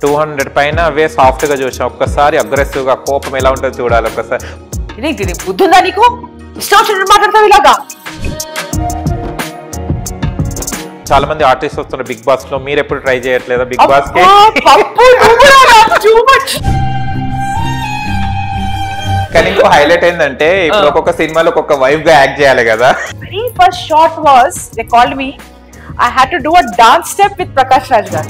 Two hundred పైన అవే soft గా చూసాం ఒక్కసారి అగ్రెసివ్ గా కోపం ఎలా ఉంటుందో చూడాలి ఒక్కసారి నీకు నీకు బుద్ధుందా నీకు ఇష్టం వచ్చినట్టు మాట్లాడతావు ఇలాగా చాలా మంది ఆర్టిస్ట్ వస్తున్నారు బిగ్ బాస్ లో మీరు ఎప్పుడు ట్రై చేయట్లేదా బిగ్ బాస్ కి అబ్బా, పప్పు నువ్వు కూడా too much. కానీ ఇంకో హైలైట్ ఏంటంటే ఇప్పుడు ఒక్కొక్క సినిమాలో ఒక్కొక్క వైఫ్ గా యాక్ట్ చేయాలి కదా very first shot was they called me. I had to do a dance step with Prakash Raj garu.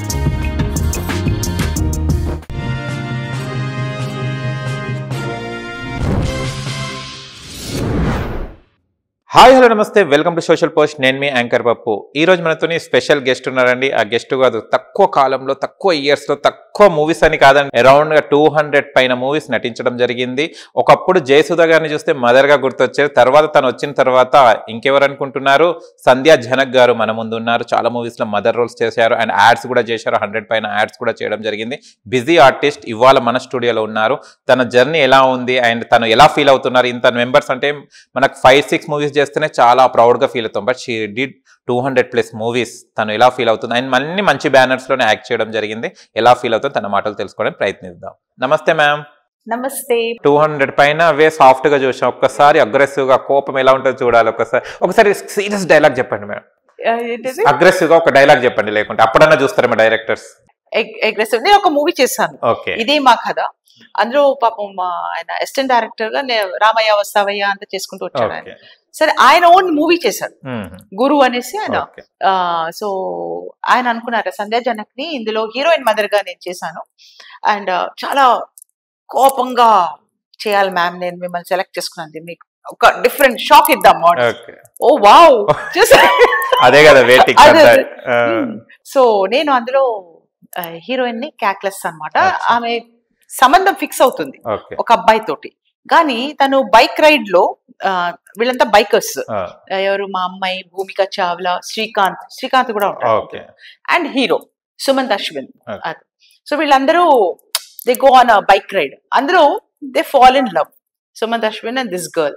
Hi hello నమస్తే వెల్కమ్ టు సోషల్ పోస్ట్ నేను మీ యాంకర్ పప్పు ఈ రోజు మనతోని స్పెషల్ గెస్ట్ ఉన్నారండి ఆ గెస్ట్ కాదు తక్కువ కాలంలో తక్కువ ఇయర్స్ లో తక్కువ మూవీస్ అని కాదండి అరౌండ్ గా టూ హండ్రెడ్ పైన మూవీస్ నటించడం జరిగింది ఒకప్పుడు జయసుధ గారిని చూస్తే మదర్ గా గుర్తొచ్చారు తర్వాత తను వచ్చిన తర్వాత ఇంకెవరు అనుకుంటున్నారు సంధ్యా జనక్ గారు మన ముందు ఉన్నారు చాలా మూవీస్ లో మదర్ రోల్స్ చేశారు అండ్ యాడ్స్ కూడా చేశారు హండ్రెడ్ పైన యాడ్స్ కూడా చేయడం జరిగింది బిజీ ఆర్టిస్ట్ ఇవాళ మన స్టూడియోలో ఉన్నారు తన జర్నీ ఎలా ఉంది అండ్ తను ఎలా ఫీల్ అవుతున్నారు ఇంత మెంబర్స్ అంటే మనకు ఫైవ్ సిక్స్ మూవీస్ చేస్తేనే చాలా ప్రౌడ్గా ఫీల్ అవుతాం but she did two hundred plus movies తను ఎలా ఫీల్ అవుతుంది అండ్ అన్ని మంచి బ్యానర్స్లోనే యాక్ట్ చేయడం జరిగింది ఎలా ఫీల్ అవుతుందో తన మాటలు తెలుసుకోవడానికి ప్రయత్నిద్దాం నమస్తే మ్యామ్ Namaste. టూ హండ్రెడ్ పైన అవే సాఫ్ట్ గా చూసాం ఒక్కసారి అగ్రెసివ్ గా కోపం ఎలా ఉంటుందో చూడాలి ఒకసారి ఒకసారి సీరియస్ డైలాగ్ చెప్పండి మేడం Uh, ఏంటిది? అగ్రెసివ్ గా ఒక డైలాగ్ చెప్పండి లేకుంటే అప్పుడన్నా చూస్తారేమో డైరెక్టర్స్ Ag- aggressive. నేను ఒక మూవీ చేశాను ఓకే ఇదే మా కథ అందులో పాపం మా ఆయన అసిస్టెంట్ డైరెక్టర్ గా నే- రామయ్య వస్తావయ్య అంతా చేసుకుంటూ వచ్చాడు ఆయన ఓకే సరే ఆయన ఓన్ మూవీ చేశాడు గురు అనేసి ఆయన ఓకే సో ఆయన అనుకున్నారు సంధ్యా జనక్ ని ఇందులో హీరోయిన్ మదర్ గా నేను చేశాను అండ్ చాలా కోపంగా చేయాలి మ్యామ్ నేను మిమ్మల్ని సెలెక్ట్ చేసుకున్నాను మీకు ఒక డిఫరెంట్ షాక్ ఇద్దాం ఓకే ఓ వావ్ అదే కదా వెయిటింగ్ అదే, అదే. సో నేను అందులో హీరోయిన్ ని క్యాక్లెస్ అన్నమాట అచ్చా. ఆమె సంబంధం ఫిక్స్ అవుతుంది ఓకే ఒక అబ్బాయి తోటి కానీ తను బైక్ రైడ్ లో ఆ, వీళ్ళంతా బైకర్స్ ఎవరు మా అమ్మాయి భూమిక చావ్లా శ్రీకాంత్ శ్రీకాంత్ కూడా ఉంటాడు okay and hero Sumanth Ashwin Okay. So వీళ్ళందరూ they go on bike ride అందరూ they fall in love Sumanth Ashwin and this girl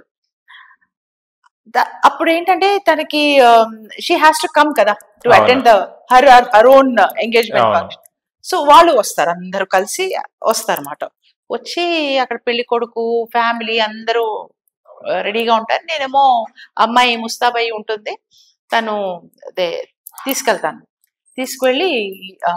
అప్పుడు ఏంటంటే తనకి షీ హ్యాస్ టు కమ్ కదా టు అవును. Attend the her her own engagement అవును. ఫంక్షన్ సో వాళ్ళు వస్తారు అందరూ కలిసి వస్తారు అన్నమాట వచ్చి అక్కడ పెళ్లి కొడుకు ఫ్యామిలీ అందరూ రెడీగా ఉంటారు నేనేమో అమ్మాయి ముస్తాబాయి ఉంటుంది తను అదే తీసుకెళ్తాను తీసుకువెళ్ళి ఆ,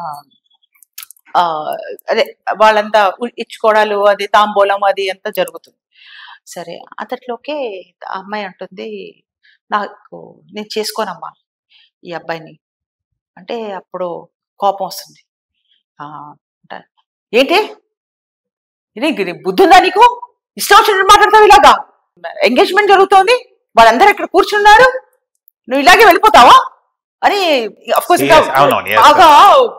ఆ, అదే వాళ్ళంతా ఉ- ఇచ్చుకోవడాలు అది తాంబూలం అది అంతా జరుగుతుంది సరే అంతట్లోకే ఆ అమ్మాయి అంటుంది నాకు నేను చేసుకోనమ్మా ఈ అబ్బాయిని అంటే అప్పుడు కోపం వస్తుంది ఆ, అంటారు, ఏంటి నీకు నీ బుద్ధి ఉందా నీకు ఇష్టం వచ్చినట్టు మాట్లాడతావు ఇలాగా ఎంగేజ్మెంట్ జరుగుతోంది వాళ్ళందరూ ఇక్కడ కూర్చున్నారు నువ్వు ఇలాగే వెళ్ళిపోతావా అని అఫ్ కోర్స్ Yes, అవునవును, yes, బాగా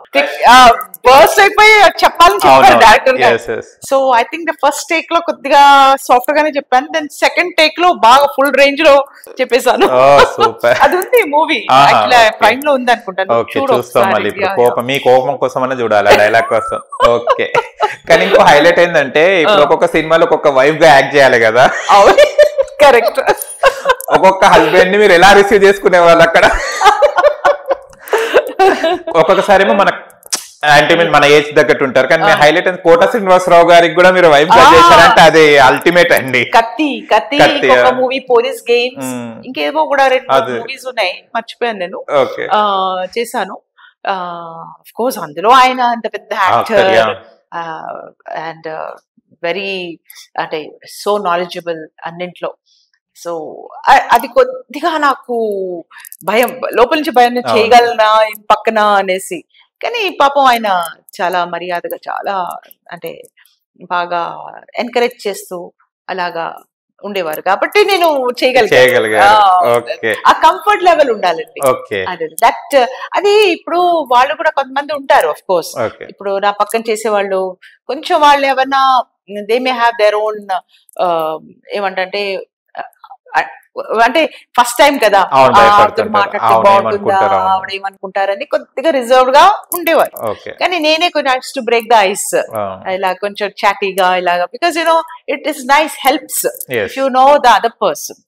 బర్స్ అయిపోయి చెప్పాలని చెప్పారు డైరెక్టర్ గారు yes yes so I think the first take లో కొద్దిగా సాఫ్ట్ గానే చెప్పాను దెన్ సెకండ్ టేక్ లో బాగా ఫుల్ రేంజ్ లో చెప్పేశాను ఓ సూపర్ అది ఉంది మూవీ ఆహా, అట్లా okay. ప్రైమ్ లో ఉంది అనుకుంటాను ఓకే చూడు చూస్తాం ఒకసారి. మళ్ళీ ఇప్పుడు Yeah, కోపం మీ కోపం కోసం అన్న చూడాలి డైలాగ్ కోసం ఓకే కానీ ఇంకో హైలైట్ ఏంటంటే ఇప్పుడు ఆ. ఒక్కొక్క సినిమాలో ఒక్కొక్క వైఫ్ గా యాక్ట్ చేయాలి కదా yeah. అవును కరెక్ట్ ఒక్కొక్క హస్బెండ్ ని మీరు ఎలా రిసీవ్ చేసుకునే వాళ్ళు అక్కడ ఒక్కొక్కసారి ఏమో మన అంటే మీరు మన ఏజ్ తగ్గట్టు ఉంటారు కానీ మీ ఆ. హైలైట్ కోట శ్రీనివాసరావు గారికి కూడా మీరు వైఫ్ గా ఆ. చేశారంటే అది అల్టిమేట్ అండి కత్తి కత్తి కత్తి, ఒక yeah. Movie police games hmm. ఇంకేవో కూడా రెండు అది. మూవీస్ ఉన్నాయి మర్చిపోయాను నేను ఓకే ఆ, చేశాను ఆఫ్ కోర్స్ అందులో ఆయన అంత పెద్ద Actor, actor yeah. And very అంటే సో నాలెడ్జబుల్ అన్నింట్లో సో అది కొద్దిగా నాకు భయం లోపల నుంచి భయం నేను అవును. చేయగలనా ఈయన పక్కన అనేసి కానీ పాపం ఆయన చాలా మర్యాదగా చాలా అంటే బాగా ఎంకరేజ్ చేస్తూ అలాగా ఉండేవారు కాబట్టి నేను చేయగలిగాను చేయగలిగారు ఆ, ఓకే ఆ కంఫర్ట్ లెవెల్ ఉండాలండి ఓకే అదే దట్ అది ఇప్పుడు వాళ్ళు కూడా కొంతమంది ఉంటారు ఆఫ్ కోర్స్ ఓకే ఇప్పుడు నా పక్కన చేసేవాళ్ళు కొంచెం వాళ్ళు ఏమన్నా they may have their own ఏమంటే అంటే ఫస్ట్ టైం కదా అవును, ఆ, భయపడుతుంటారు. ఆవిడతో మాట్లాడితే ఆవిడ బాగుంటుందా ఏమనుకుంటారో, అవును. ఆవిడ ఏమనుకుంటారని కొద్దిగా రిజర్వ్ గా ఉండేవారు ఓకే కానీ నేనే కొంచెం టు బ్రేక్ ద ఐస్ ఇలా కొంచెం చాటీగా ఇలాగా because you know it is nice helps yes if you know the other person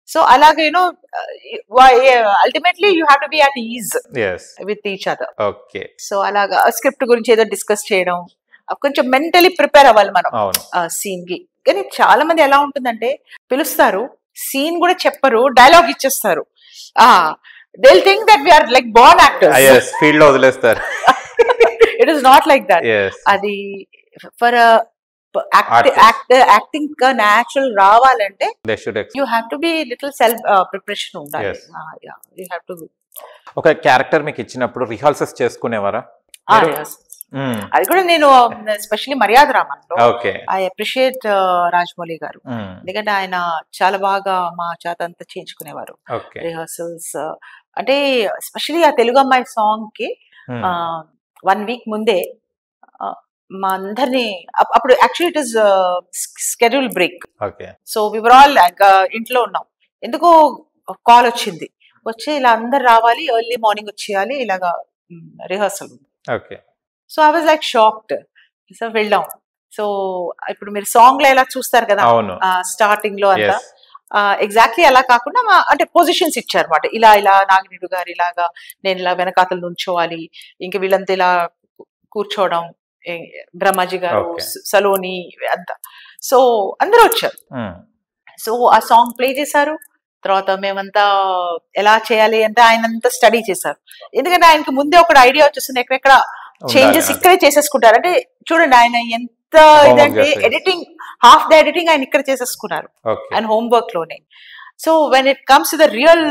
so అలాగే you know ultimately you have to be at ease ఎస్ with each other okay so అలాగా script గురించి ఏదో discuss చేయడం ఆ, కొంచెం మెంటలీ ప్రిపేర్ అవ్వాలి మనం అవును సీన్ కి కానీ చాలా మంది ఎలా ఉంటుందంటే పిలుస్తారు సీన్ కూడా చెప్పరు డైలాగ్ ఇచ్చేస్తారు ఆ they think that we are like born actors ఎస్ ఫీల్డ్ లో వదిలేస్తారు it is not like that yes అది ఫర్ Artist. యాక్టింగ్ న్యాచురల్ రావాలంటే they should you have to be little self preparation ఉండాలి Yes. యూ హ్యావ్ టు ఒక character మీకు ఇచ్చినప్పుడు rehearsals చేసుకునేవారా మీరు- మ్మ్. అది కూడా నేను ఎస్పెషల్లీ మర్యాద రామన్లో ఓకే ఐ అప్రిషియేట్ రాజమౌళి గారు మ్మ్. ఎందుకంటే ఆయన చాలా బాగా మా చేత అంతా చేయించుకునేవారు ఓకే రిహర్సల్స్ అంటే ఎస్పెషల్లీ ఆ తెలుగు అమ్మాయి సాంగ్ కి మ్మ్. వన్ వీక్ ముందే ఆ, మా అందరినీ అప్- అప్పుడు actually it is schedule break okay so we were all ఇంట్లో ఉన్నాం ఎందుకో కాల్ వచ్చింది వచ్చి ఇలా అందరు రావాలి ఎర్లీ మార్నింగ్ వచ్చేయాలి ఇలాగా rehearsal okay so I was like shocked so వెళ్ళాం సో ఇప్పుడు మీరు సాంగ్ లో ఎలా చూస్తారు కదా అవును స్టార్టింగ్ లో అంతా ఎస్ ఎగ్జాక్ట్లీ అలా కాకుండా మా అంటే పొజిషన్స్ ఇచ్చారు అనమాట ఇలా ఇలా నాగిరెడ్డి గారు ఇలాగా నేను ఇలా వెనకాతలు నుంచోవాలి ఇంకా వీళ్ళంతా ఇలా కూర్చోవడం ఏ, బ్రహ్మాజీ గారు Okay. స- సలోని అంతా సో అందరూ వచ్చారు మ్మ్. సో ఆ సాంగ్ ప్లే చేశారు తర్వాత మేమంతా ఎలా చేయాలి అంటే ఆయన అంతా స్టడీ చేశారు ఎందుకంటే ఆయనకి ముందే ఒక ఐడియా వచ్చేస్తుంది ఎక్కడెక్కడ చేంజెస్ ఉండాలి. ఇక్కడే చేసేసుకుంటారు అంటే చూడండి ఆయన ఎంత Homework ఇదంటే చేస్తారు. ఎడిటింగ్ హాఫ్ ద ఎడిటింగ్ ఆయన ఇక్కడ చేసేసుకున్నారు ఓకే అండ్ హోంవర్క్ లోనే so when it comes to the real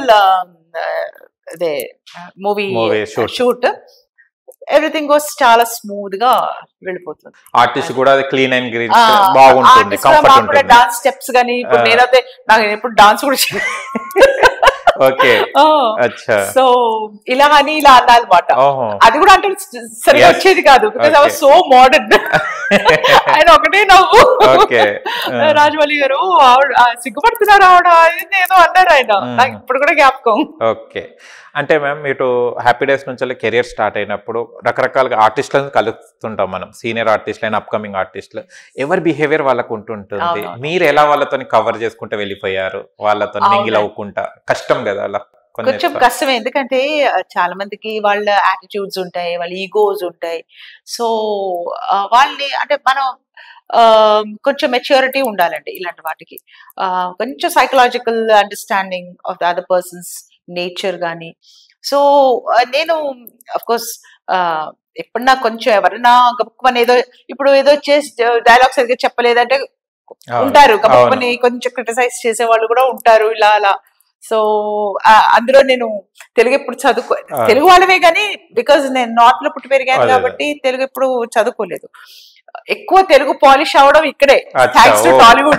అదే movie Movie shoot. Shoot everything goes చాలా స్మూత్ గా వెళ్ళిపోతుంది ఆర్టిస్ట్ కూడా అది క్లీన్ అండ్ గ్రీన్ ఆ, బాగుంటుంది artist కూడా కంఫర్ట్ మాకు కూడా ఉంటుంది డాన్స్ స్టెప్స్ కానీ ఇప్పుడు ఆ. నేనైతే నాకు ఎప్పుడు డాన్స్ కూడా ఓకే అచ్చా సో ఇలా అని ఇలా అన్నమాట ఓహో అది కూడా అంటే సరిగా Yes. వచ్చేది కాదు because I Okay. So modern ఆయన ఒకటే నవ్వు ఓకే రాజమౌళి గారు ఆవిడ ఆ, సిగ్గుపడుతున్నారు ఆవిడ ఇది ఏదో అన్నారు ఆయన Mm. నాకు ఇప్పుడు కూడా జ్ఞాపకం ఓకే అంటే మ్యామ్ మీరు హ్యాపీ డేస్ నుంచి కెరియర్ స్టార్ట్ అయినప్పుడు రకరకాలుగా ఆర్టిస్టులను కలుస్తుంటాం మనం సీనియర్ ఆర్టిస్టులు అయినా అప్కమింగ్ ఆర్టిస్టులు ఎవరి బిహేవియర్ వాళ్ళకు ఉంటుంటుంది అవునవును. మీరు ఎలా వాళ్ళతో కవర్ చేసుకుంటూ వెళ్ళిపోయారు వాళ్ళతో అవునండి. మింగిల్ అవ్వకుండా కష్టం కదా అలా కొన్ని కొంచెం కష్టమే ఎందుకంటే ఆ, చాలా మందికి వాళ్ళ యాటిట్యూడ్స్ ఉంటాయి వాళ్ళ ఈగోస్ ఉంటాయి సో వాళ్ళని అంటే మనం ఆ, కొంచెం మెచ్యూరిటీ ఉండాలండి ఇలాంటి వాటికి ఆ, కొంచెం psychological understanding of the other persons nature కానీ సో నేను అఫ్ కోర్స్ ఎప్పుడు నాకు కొంచెం ఎవరైనా గొప్పని ఏదో ఇప్పుడు ఏదో చేసి డైలాగ్ సరిగ్గా చెప్పలేదంటే అవును. ఉంటారు అవును. గొప్పని కొంచెం క్రిటిసైజ్ చేసే వాళ్ళు కూడా ఉంటారు ఇలా అలా సో అందులో నేను తెలుగు ఎప్పుడు చదువుకో ఆ. తెలుగు వాళ్ళమే కానీ బికాజ్ నేను నార్త్ లో పుట్టి పెరిగాను అదే, అదే. కాబట్టి తెలుగు ఎప్పుడు చదువుకోలేదు ఎక్కువ తెలుగు పాలిష్ అవడం ఇక్కడే అచ్చా, థ్యాంక్స్ టు ఓ. Tollywood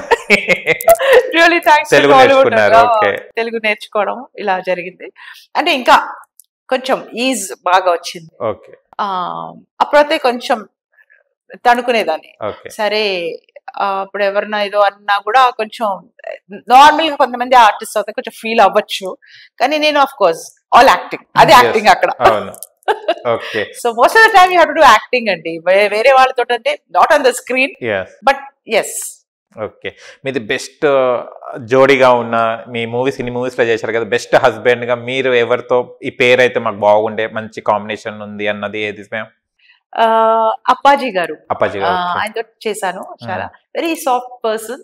really thanks to Telugu Tollywood నేర్చుకున్నారు, okay. తెలుగు నేర్చుకోవడం ఇలా జరిగింది అంటే ఇంకా కొంచెం ఈజ్ బాగా వచ్చింది ఓకే ఆ అప్పుడైతే కొంచెం తణుకునేదాన్ని ఓకే సరే ఆ, అప్పుడు ఎవరన్నా ఏదో అన్నా కూడా కొంచెం నార్మల్ గా కొంతమంది ఆర్టిస్ట్ అవుతే కొంచెం ఫీల్ అవ్వచ్చు కానీ నేను ఆఫ్ కోర్స్ ఆల్ యాక్టింగ్ అది Yes. యాక్టింగ్ అక్కడ అవును okay so most of the time you have to do acting అండి వే- వేరే వాళ్ళతో అంటే not on the screen yes but yes okay మీది బెస్ట్ జోడీగా ఉన్న మీ మూవీస్ ఇన్ని మూవీస్ లో చేశారు కదా బెస్ట్ హస్బెండ్ గా మీరు ఎవరితో ఈ పేరు అయితే మాకు బాగుండే మంచి కాంబినేషన్ ఉంది అన్నది ఏది మ్యామ్ అప్పాజీ గారు అప్పాజీ ఆ, గారు ఆయనతో చేశాను చాలా వెరీ సాఫ్ట్ పర్సన్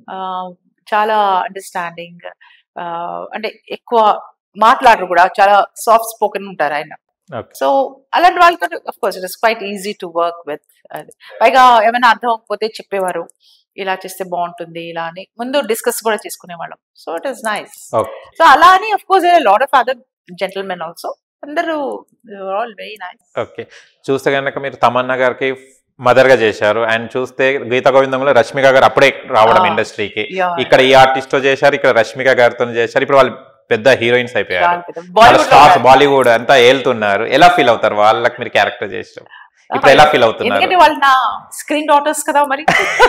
చాలా అండర్స్టాండింగ్ అంటే ఎక్కువ మాట్లాడరు కూడా చాలా సాఫ్ట్ స్పోకెన్ ఉంటారు ఆయన ఓకే సో అలాంటి వాళ్ళతో of course it is quite easy to work with పైగా ఏమైనా అర్థం అవ్వకపోతే చెప్పేవారు ఇలా చేస్తే బాగుంటుంది ఇలా అని ముందు డిస్కస్ కూడా చేసుకునేవాళ్ళం so it is nice okay so అలా అని of course lot of other gentlemen also అందరూ ఆల్ వెరీ నైస్ ఓకే చూస్తే కనుక మీరు తమన్నా గారికి మదర్ గా చేశారు అండ్ చూస్తే గీత గోవిందంలో రష్మిక గారు అప్పుడే రావడం ఆ. ఇండస్ట్రీకి ఇక్కడ ఈ ఆర్టిస్ట్ తో చేశారు ఇక్కడ రష్మిక గారితో చేశారు ఇప్పుడు వాళ్ళు పెద్ద హీరోయిన్స్ అయిపోయారు బాలీవుడ్ స్టార్స్ బాలీవుడ్ అంతా ఏళ్తున్నారు ఎలా ఫీల్ అవుతారు వాళ్ళకి మీరు క్యారెక్టర్ చేసారు ఇప్పుడు ఎలా ఫీల్ అవుతున్నారు ఎందుకంటే వాళ్ళు నా స్క్రీన్ డాటర్స్ కదా మరి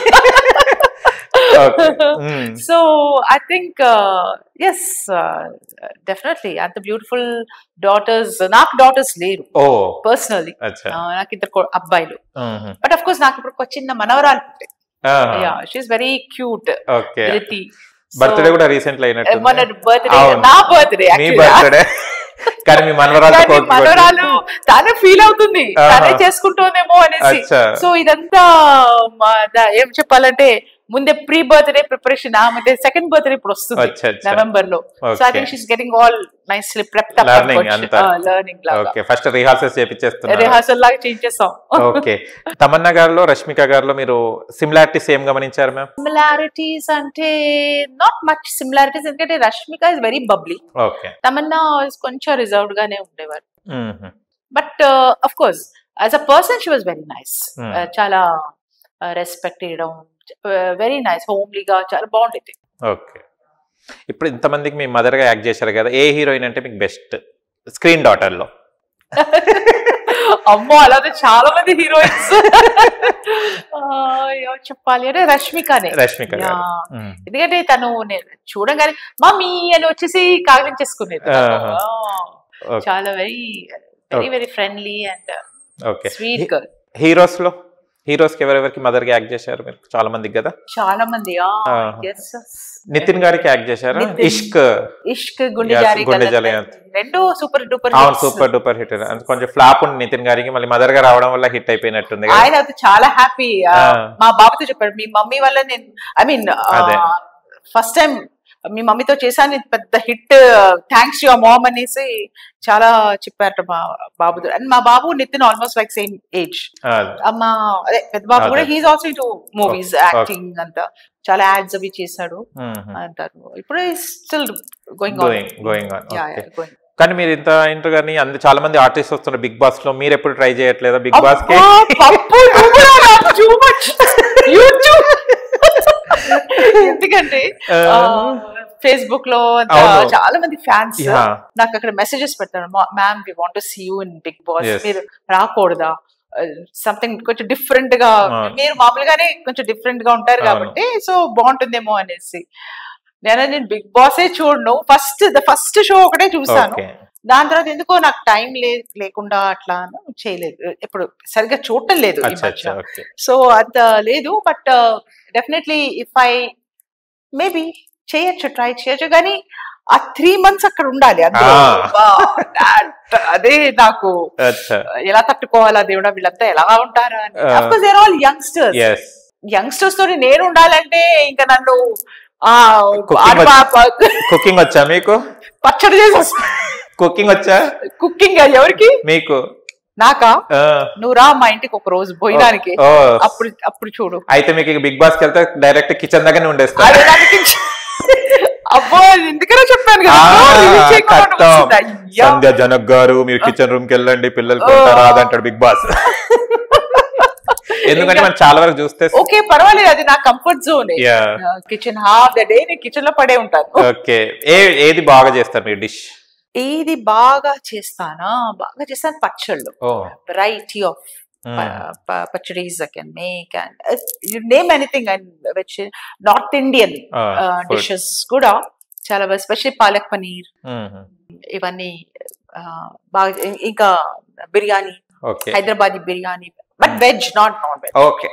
Okay. Mm. So I think yes definitely అంత బ్యూటిఫుల్ డాటర్స్ నాకు డాటర్స్ లేరు ఓ పర్సనలీ అచ్చా నాకు ఇద్దరు కొ- అబ్బాయిలు మ్మ్. బట్ అఫ్ కోర్స్ నాకు ఇప్పుడు ఒక చిన్న మనవరాలు ఆహా. Yeah she's very cute okay Dhruti birthday కూడా రీసెంట్ అయినట్టు మొన్న బర్త్డే అవును. నా బర్త్డే మీ బర్త్డే కానీ మీ మనవరాలు మనవరాలు తానే ఫీల్ అవుతుంది ఆహా. తానే చేసుకుంటోందేమో అనేసి అచ్చా సో ఇదంతా మా ద- ఏం చెప్పాలంటే ముందే ప్రీ బర్త్డే ప్రిపరేషన్ ఆమె సెకండ్ బర్త్డే ఇప్పుడు వస్తుంది అచ్చా అచ్చా నవంబర్ లో so I okay think she's getting all nicely prepped up Learning అంతా. లెర్నింగ్ లాగా ఓకే ఫస్ట్ రిహార్సల్స్ చేపించేస్తున్నారు రిహార్సల్ లాగా చేయించేస్తాం ఓకే తమన్నా గారిలో రష్మిక గారిలో మీరు సిమిలారిటీస్ ఏం గమనించారు మ్యామ్ సిమిలారిటీస్ అంటే నాట్ మచ్ సిమిలారిటీస్ ఎందుకంటే Rashmika is very bubbly okay Tamannaah is కొంచెం రిజర్వ్డ్ గానే ఉండేవారు but of course as a person she was very nice Hmm. చాలా రెస్పెక్ట్ ఇవ్వడం వెరీ నైస్ హోమ్లీగా చాలా బాగుండేది ఓకే ఇప్పుడు ఇంతమందికి మీ మదర్ గా యాక్ట్ చేశారు కదా ఏ హీరోయిన్ అంటే మీకు బెస్ట్ స్క్రీన్ డాటర్ లో అమ్మో అలాగే చాలా మంది హీరోయిన్స్ చెప్పాలి అంటే రష్మికనే రష్మిక గారు Yeah. మ్మ్. ఎందుకంటే తను నేను చూడగానే మమ్మీ అని వచ్చేసి కాగలించేసుకునేది ఆహా. ఓకే. చాలా very very very friendly and okay sweet girl heroes లో హీరోస్ కి ఎవరెవరికి మదర్ గా యాక్ట్ చేశారు మీరు చాలా మందికి కదా చాలా మంది ఆహా. ఎస్ నితిన్ గారికి యాక్ట్ చేశారు నితిన్. ఇష్క్ ఇష్క్ గుండె Yes, జారి గుండె కదలే. జారి. రెండు సూపర్ డూపర్ అవును సూపర్ డూపర్ హిట్ కొంచెం ఫ్లాప్ ఉంది నితిన్ గారికి మళ్ళీ మదర్ గా రావడం వల్ల హిట్ అయిపోయినట్టుంది కదా ఆయన అయితే చాలా హ్యాపీ ఆ. మా బాబుతో చెప్పాడు మీ మమ్మీ వల్ల నేను ఐ మీన్ అదే. ఫస్ట్ టైం మీ మమ్మీతో చేశాను ఇది పెద్ద హిట్ థ్యాంక్స్ యువర్ మామ్ అనేసి చాలా చెప్పారట మా బాబుతో అండ్ మా బాబు Nithin almost like same age ఆ, మా అదే పెద్ద బాబు కూడా అదే. హీస్ ఆల్సో ఇటు మూవీస్ Okay. యాక్టింగ్ అంతా చాలా యాడ్స్ అవి చేశాడు మ్మ్. అంటారు ఇప్పుడు still going Going- going on. Okay. కానీ మీరు ఇంత ఇంటర్ కానీ అందు చాలా మంది ఆర్టిస్ట్ వస్తున్నారు బిగ్ బాస్ లో మీరు ఎప్పుడు ట్రై చేయట్లేదా బిగ్ బాస్ కి ఎందుకంటే ఫేస్బుక్ లో అంతా అవును. చాలా మంది ఫ్యాన్స్ Yeah. నాకు అక్కడ మెసేజెస్ పెడతారు ma'am we want see you in Bigg Boss Yes. మీరు రాకూడదా సంథింగ్ కొంచెం డిఫరెంట్ గా Ah. మీరు మామూలుగానే కొంచెం డిఫరెంట్ గా ఉంటారు అవును. కాబట్టి సో బాగుంటుందేమో అనేసి నేను నేను బిగ్ బాసే చూడను ఫస్ట్ ద ఫస్ట్ షో ఒకటే చూసాను ఓకే దాని తర్వాత ఎందుకో నాకు టైం లే లేకుండా అట్లా అని చేయలేదు ఎప్పుడు సరిగ్గా చూడటం లేదు ఈ అచ్చా అచ్చా మధ్య ఓకే సో అంత లేదు but definitely if I maybe చేయొచ్చు ట్రై చేయొచ్చు కానీ ఆ త్రీ మంత్స్ అక్కడ ఉండాలి అందులో Ah. Wow, that- అదే నాకు అచ్చా ఎలా తట్టుకోవాలా దేవుడా వీళ్ళంతా ఎలా ఉంటారా అని Ah. Of course there all youngsters yes youngsters తోని నేను ఉండాలంటే ఇంకా నన్ను ఆ Cooking ఆడ- కుకింగ్ వచ్చా మీకు పచ్చడి చేసి కుకింగ్ వచ్చా కుకింగ్ ఎవరికి మీకు నాకా ఆ. నువ్వు రా మా ఇంటికి ఒక రోజు భోజనానికి ఓ అప్పుడు అప్పుడు చూడు అయితే మీకు బిగ్ బాస్ కి వెళ్తే డైరెక్ట్ కిచెన్ దగ్గరనే ఉండేస్తారు అదే నాకు కిచెన్- అబ్బో ఎందుకనే చెప్పాను కదా ఆ, No, release చేయకుండా కట్టం. వచ్చింది. అయ్యా. సంధ్య జనక్ గారు మీరు కిచెన్ రూమ్ కి వెళ్ళండి పిల్లలు కొంటారా అదంటాడు బిగ్ బాస్ ఎందుకంటే మనం చాలా వరకు చూస్తే ఓకే పర్వాలేదు అది నా comfort zone yeah kitchen half the day నేను కిచెన్ లో పడే ఉంటాను ఓకే ఏ ఏది బాగా చేస్తారు మీరు డిష్ ఏది బాగా చేస్తానా బాగా చేస్తాను పచ్చళ్ళు ఓ variety of pachadis I can make and you name anything and which North Indian dishes కూడా చాలా ఎస్పెషల్లీ పాలక్ పనీర్ ఇవన్నీ ఆ, బాగా ఇ- ఇంకా biryani okay Hyderabadi biryani but veg not non veg okay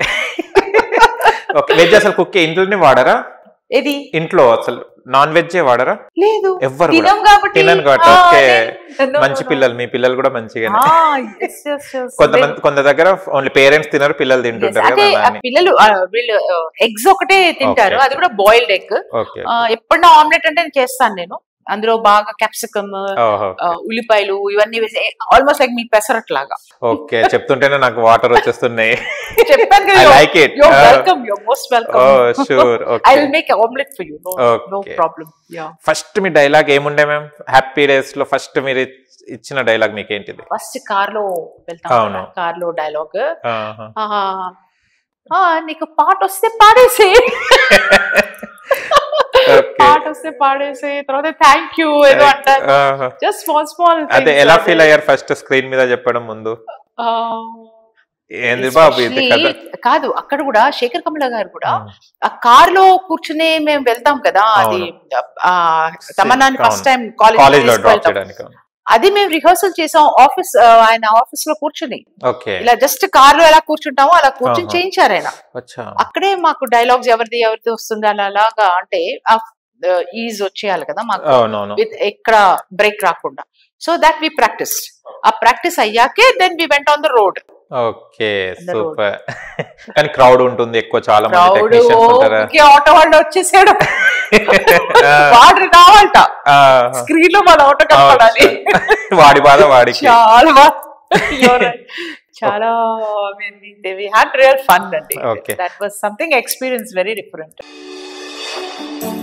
okay veg అసలు కుక్ ఇంట్లోనే వాడరా ఏది ఇంట్లో అసలు నాన్ వెజ్ వాడరా లేదు ఎవ్వరు కూడా తినం కాబట్టి తినను కాబట్టి ఆ, ఓకే అదే. No, మంచి no, no. పిల్లలు మీ పిల్లలు కూడా మంచిగానే ఆ, yes, yes, yes. కొంతమంది కొంత దగ్గర ఓన్లీ పేరెంట్స్ తినరు పిల్లలు Yes, తింటుంటారు అంటే కదా ఆ అని పిల్లలు ఆ, వీళ్ళు ఎగ్స్ ఒకటే తింటారు Okay. అది కూడా బాయిల్డ్ ఎగ్ ఓకే ఎప్పుడన్నా ఆమ్లెట్ అంటే నేను చేస్తాను నేను అందులో బాగా క్యాప్సికమ్ ఓహో ఉల్లిపాయలు ఇవన్నీ వేసి ఆల్మోస్ట్ లైక్ మీ పెసరట్ లాగా ఓకే చెప్తుంటేనే నాకు వాటర్ వచ్చేస్తున్నాయి చెప్పాను ఐ కదా like it you're welcome you're most ఓ welcome sure I okay will make omelette for you no no Okay. Problem yeah first మీ డైలాగ్ ఏముండే మ్యామ్ హ్యాపీ డేస్ లో ఫస్ట్ మీరు ఇచ్- ఇచ్చిన డైలాగ్ మీకు ఏంటిది ఫస్ట్ కార్ లో వెళ్తాం అవును. కార్ లో డైలాగ్ ఆహా. నీకు పాట వస్తే పాడేసే ఓకే పాట వస్తే పాడేసే తర్వాత థ్యాంక్ యూ ఏదో అంటారు ఆహా. జస్ట్ స్మాల్ స్మాల్ అదే ఎలా ఫీల్ అయ్యారు ఫస్ట్ స్క్రీన్ మీద చెప్పడం ముందు ఏంది బాబు ఇది కదా కాదు అక్కడ కూడా శేఖర్ కమల గారు కూడా ఆ కార్ లో కూర్చుని మేము వెళ్తాం కదా అది ఆ తమన్నాని ఫస్ట్ టైం కాలేజ్ లో కాలేజ్ డ్రాప్ చేయడానికి అది మేము రిహర్సల్ చేసాం ఆఫీస్ ఆయన ఆఫీస్ లో కూర్చుని ఓకే ఇలా జస్ట్ కార్ లో ఎలా కూర్చుంటామో అలా కూర్చుని ఆహా. చేయించారు ఆయన అచ్చా అక్కడే మాకు డైలాగ్స్ ఎవరిది ఎవరిది వస్తుంది అలా అలాగా అంటే ఆ ఈజ్ వచ్చేయాలి కదా మాకు అవునవును విత్ ఎక్కడ బ్రేక్ రాకుండా సో దాట్ వి ప్రాక్టీస్ ఆ ప్రాక్టీస్ అయ్యాకే then we went on the road okay The road. Super కానీ క్రౌడ్ ఉంటుంది ఎక్కువ చాలా మంది క్రౌడ్ టెక్నీషియన్స్ ఉంటారా ఆటో వాళ్ళు వచ్చేసాడు ఆ, వాడు రావాలట ఆ, స్క్రీన్ లో మన ఆటో కనపడాలి వాడి బాధ వాడికి చాలా బా- You're right. చాలా వి హ్యాడ్ రియల్ ఫన్ అండి Okay. That was something experience very different